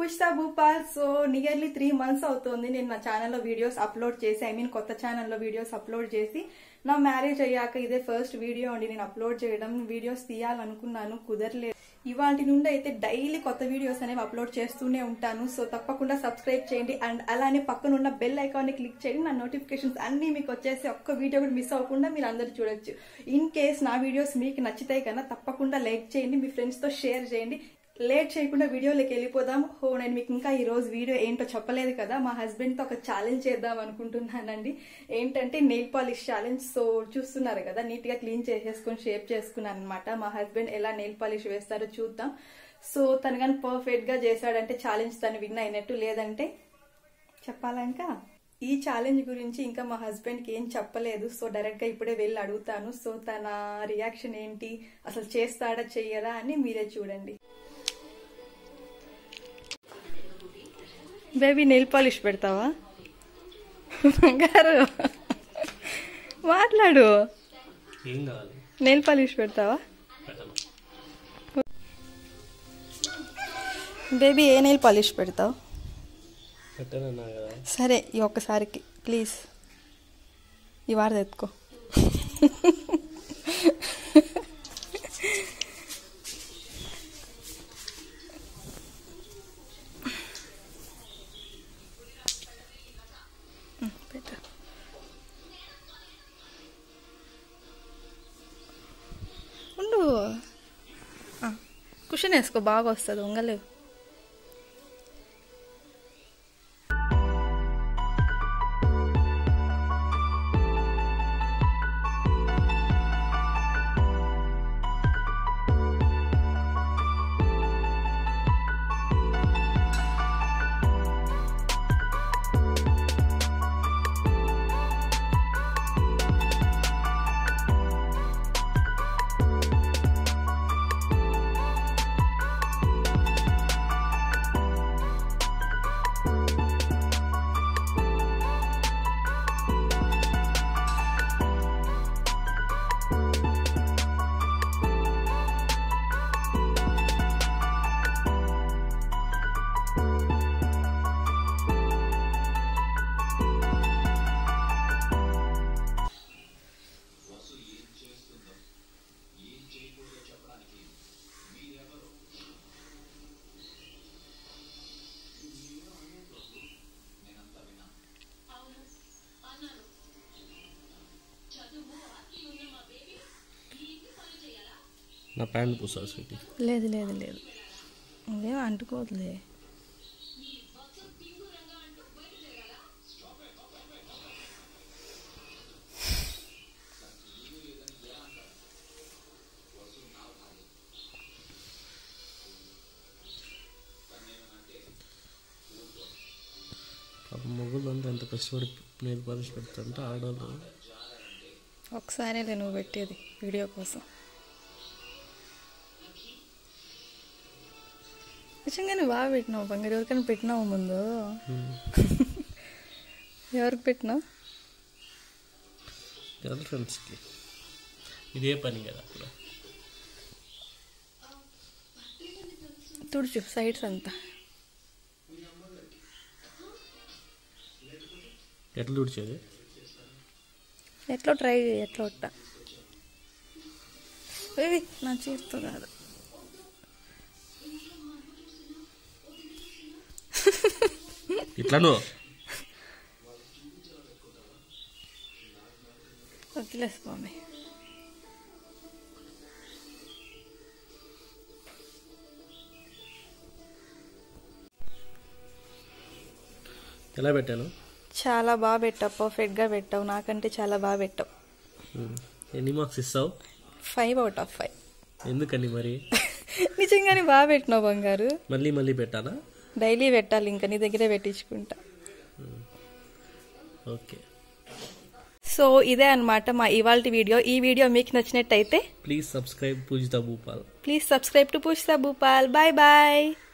Pujitha Bhupal so nearly three months అవుతుంది నేను నా ఛానల్లో వీడియోస్ అప్లోడ్ చేసి ఐ మీన్ కొత్త ఛానల్లో వీడియోస్ అప్లోడ్ చేసి నా మ్యారేజ్ అయ్యాక ఇదే ఫస్ట్ వీడియో అండి నేను అప్లోడ్ చేయడం వీడియోస్ తీయాలనుకున్నాను కుదరలేదు ఇవాటి నుండి అయితే డైలీ కొత్త వీడియోస్ అనేవి అప్లోడ్ చేస్తూనే ఉంటాను సో తప్పకుండా సబ్స్క్రైబ్ చేయండి అండ్ అలానే పక్కన ఉన్న బెల్ ఐకాన్ని క్లిక్ చేయండి నా నోటిఫికేషన్స్ అన్నీ మీకు వచ్చేసి ఒక్క వీడియో కూడా మిస్ అవ్వకుండా మీరు అందరు చూడొచ్చు ఇన్ కేస్ నా వీడియోస్ మీకు నచ్చితాయి కన్నా తప్పకుండా లైక్ చేయండి మీ ఫ్రెండ్స్తో షేర్ చేయండి లేట్ చేయకుండా వీడియోలోకి వెళ్ళిపోదాం హో నేను మీకు ఇంకా ఈ రోజు వీడియో ఏంటో చెప్పలేదు కదా మా హస్బెండ్తో ఒక ఛాలెంజ్ చేద్దాం అనుకుంటున్నానండి ఏంటంటే నెయిల్ పాలిష్ ఛాలెంజ్ సో చూస్తున్నారు కదా నీట్గా క్లీన్ చేసేసుకొని షేప్ చేసుకున్నాను అనమాట మా హస్బెండ్ ఎలా నెయిల్ పాలిష్ వేస్తారో చూద్దాం సో తను కానీ పర్ఫెక్ట్గా చేశాడంటే ఛాలెంజ్ తను విన్ అయినట్టు లేదంటే చెప్పాలా ఇంకా ఈ ఛాలెంజ్ గురించి ఇంకా మా హస్బెండ్కి ఏం చెప్పలేదు సో డైరెక్ట్గా ఇప్పుడే వెళ్ళి అడుగుతాను సో తన రియాక్షన్ ఏంటి అసలు చేస్తాడా చెయ్యరా అని మీరే చూడండి బేబీ నెయిల్ పాలిష్ పెడతావా బంగారు మాట్లాడు ఏం కావాలి నెయిల్ పాలిష్ పెడతావా పెట్టను బేబీ ఏ నెయిల్ పాలిష్ పెడతావు పెట్టనన్నా కదా సరే ఈ ఒక్కసారికి ప్లీజ్ ఈ వారది ఎత్తుకో పెట్టు ఉండు కుషన్ వేసుకో బాగా వస్తుంది వంగలేవు నా ప్యాంట్ పూసా స్వీటీ లేదు లేదు లేదు ఇదేం అంటుకోవద్దులే పాపం మొగ్గులు అంతా ఎంత కష్టపడి నేను పాలిష్ పెడతాంటే ఆడవాళ్ళు ఒకసారే నువ్వు పెట్టేది వీడియో కోసం నిజంగానే బాగా పెట్టినావు బంగారు ఎవరికైనా పెట్టినావు ముందు ఎవరికి పెట్టినావు గర్ల్ ఫ్రెండ్స్కి ఇదే పని కదా అప్పుడు తుడుచు సైడ్స్ అంతా ఎట్లా తుడిచేది ఎట్లా ట్రై చేయి ఎట్లా ఒట్ట ఏవి నా చేస్తూ కాదు ఇట్లాను వదిలేసు మమ్మీ ఎలా పెట్టాను చాలా బాగా పెట్టావు పర్ఫెక్ట్గా పెట్టావు నాకంటే చాలా బాగా పెట్టావు ఉమ్. ఎన్ని మార్క్స్ ఇస్తావు ఫైవ్ అవుట్ ఆఫ్ ఫైవ్ ఎందుకని మరి నిజంగానే బాగా పెట్టినావు బంగారు మళ్ళీ మళ్ళీ పెట్టాలా డైలీ పెట్టాలి ఇంకా నీ దగ్గరే పెట్టించుకుంటా ఓకే సో ఇదే అన్నమాట మా ఇవాళ వీడియో ఈ వీడియో మీకు నచ్చినట్టయితే please subscribe Poojitha Bhupal please subscribe to పుష్తా భూపాల్ బాయ్ బాయ్